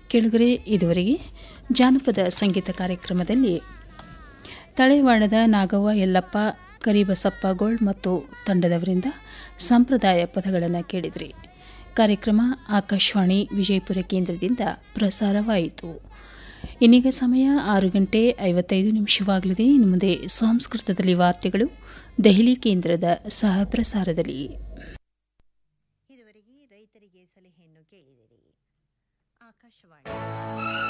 ಕೆಳಗರೆ ಇದುವರೆಗೆ ಜಾನಪದ ಸಂಗೀತ ಕಾರ್ಯಕ್ರಮದಲ್ಲಿ ತಳೆವಾಡದ ನಾಗವ್ವ ಯಲ್ಲಪ್ಪ ಕರಿಬಸಪ್ಪ ಗೋಳ್ ಮತ್ತು ತಂಡದವರಿಂದ ಸಂಪ್ರದಾಯ ಪದಗಳನ್ನು ಕೇಳಿದ್ರಿ ಕಾರ್ಯಕ್ರಮ ಆಕಾಶವಾಣಿ ವಿಜಯಪುರ ಕೇಂದ್ರದಿಂದ ಪ್ರಸಾರವಾಯಿತು ಇನ್ನೀಗ ಸಮಯ ಆರು ಗಂಟೆ ಐವತ್ತೈದು ನಿಮಿಷವಾಗಲಿದೆ ಇನ್ನು ಮುಂದೆ ಸಂಸ್ಕೃತದಲ್ಲಿ ವಾರ್ತೆಗಳು ದೆಹಲಿ ಕೇಂದ್ರದ ಸಹ ಪ್ರಸಾರದಲ್ಲಿ ಇದುವರೆಗೆ ರೈತರಿಗೆ ಸಲಹೆಯನ್ನು ಕೇಳಿದಿರಿ ಆಕಾಶವಾಣಿ